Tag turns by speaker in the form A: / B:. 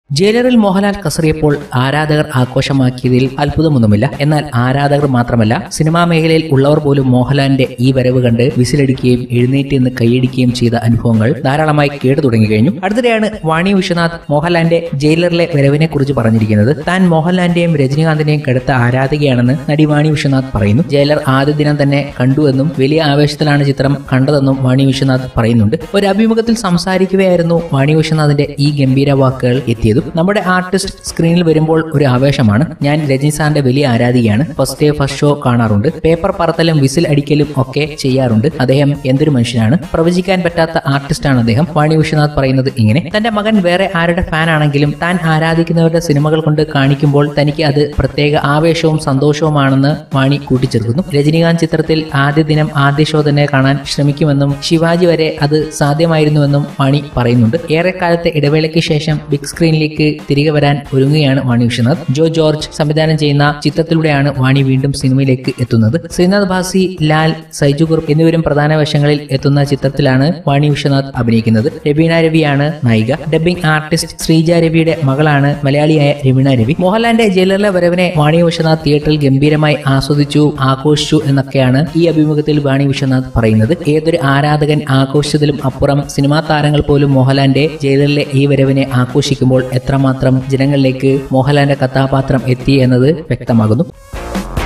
A: ജയിലറിൽ മോഹൻലാൽ കസറിയപ്പോൾ ആരാധകർ ആഘോഷമാക്കിയതിൽ അത്ഭുതമൊന്നുമില്ല എന്നാൽ ആരാധകർ മാത്രമല്ല സിനിമാ മേഖലയിൽ ഉള്ളവർ പോലും മോഹൻലാലിന്റെ ഈ വരവ് കണ്ട് വിസിലടിക്കുകയും എഴുന്നേറ്റ് നിന്ന് കൈയടിക്കുകയും ചെയ്ത അനുഭവങ്ങൾ ധാരാളമായി കേട്ടു തുടങ്ങി കഴിഞ്ഞു അടുത്തിടെയാണ് വാണി വിശ്വനാഥ് മോഹൻലാലിന്റെ ജയിലറിലെ വരവിനെ കുറിച്ച് പറഞ്ഞിരിക്കുന്നത് താൻ മോഹൻലാലിന്റെയും രജനീകാന്തിന്റെയും കടുത്ത ആരാധികയാണെന്ന് നടി വാണി വിശ്വനാഥ് പറയുന്നു ജയിലർ ആദ്യ ദിനം തന്നെ കണ്ടുവെന്നും വലിയ ആവേശത്തിലാണ് ചിത്രം കണ്ടതെന്നും വാണി വിശ്വനാഥ് പറയുന്നുണ്ട് ഒരു അഭിമുഖത്തിൽ സംസാരിക്കുകയായിരുന്നു വാണി വിശ്വനാഥിന്റെ ഈ ഗംഭീര വാക്കുകൾ എത്തിയതും നമ്മുടെ ആർട്ടിസ്റ്റ് സ്ക്രീനിൽ വരുമ്പോൾ ഒരു ആവേശമാണ് ഞാൻ രജനി സാറിന്റെ വലിയ ആരാധികയാണ് ഫസ്റ്റ് ഡേ ഫസ്റ്റ് ഷോ കാണാറുണ്ട് പേപ്പർ പറത്തലും വിസിൽ അടിക്കലും ഒക്കെ ചെയ്യാറുണ്ട് അദ്ദേഹം എന്തൊരു മനുഷ്യനാണ് പ്രവചിക്കാൻ പറ്റാത്ത ആർട്ടിസ്റ്റാണ് അദ്ദേഹം വാണി വിശ്വനാഥ് പറയുന്നത് ഇങ്ങനെ തന്റെ മകൻ വേറെ ആരുടെ ഫാൻ ആണെങ്കിലും താൻ ആരാധിക്കുന്നവരുടെ സിനിമകൾ കൊണ്ട് കാണിക്കുമ്പോൾ തനിക്ക് അത് പ്രത്യേക ആവേശവും സന്തോഷവുമാണെന്ന് വാണി കൂട്ടിച്ചേർക്കുന്നു രജനീകാന്ത് ചിത്രത്തിൽ ആദ്യ ദിനം ആദ്യ ഷോ തന്നെ കാണാൻ ശ്രമിക്കുമെന്നും ശിവാജി വരെ അത് സാധ്യമായിരുന്നുവെന്നും വാണി പറയുന്നുണ്ട് ഏറെക്കാലത്തെ ഇടവേളയ്ക്ക് ശേഷം ബിഗ് സ്ക്രീനിലേക്ക് തിരികെ വരാൻ ഒരുങ്ങുകയാണ് വാണി വിശ്വനാഥ് ജോ ജോർജ് സംവിധാനം ചെയ്യുന്ന ചിത്രത്തിലൂടെയാണ് വാണി വീണ്ടും സിനിമയിലേക്ക് എത്തുന്നത് ശ്രീനാഥ് ഭാസി ലാൽ സൈജു കുറുപ്പ് എന്നിവരും പ്രധാന വേഷങ്ങളിൽ എത്തുന്ന ചിത്രത്തിലാണ് വാണി വിശ്വനാഥ് അഭിനയിക്കുന്നത് രവീണ രവിയാണ് നായിക ഡബ്ബിംഗ് ആർട്ടിസ്റ്റ് ശ്രീജ രവിയുടെ മകളാണ് മലയാളിയായ രവീണ രവി മോഹൻലാലിന്റെ ജയിലറിലെ വരവിനെ വാണി വിശ്വനാഥ് തിയേറ്ററിൽ ഗംഭീരമായി ആസ്വദിച്ചു ആഘോഷിച്ചു എന്നൊക്കെയാണ് ഈ അഭിമുഖത്തിൽ വാണി വിശ്വനാഥ് പറയുന്നത് ഏതൊരു ആരാധകൻ ആഘോഷിച്ചതിലും അപ്പുറം സിനിമാ താരങ്ങൾ പോലും മോഹൻലാലിന്റെ ജയിലറിലെ ഈ വരവിനെ ആഘോഷിക്കുമ്പോൾ എത്രമാത്രം ജനങ്ങളിലേക്ക് മോഹൻലാലിന്റെ കഥാപാത്രം എത്തി എന്നത് വ്യക്തമാകുന്നു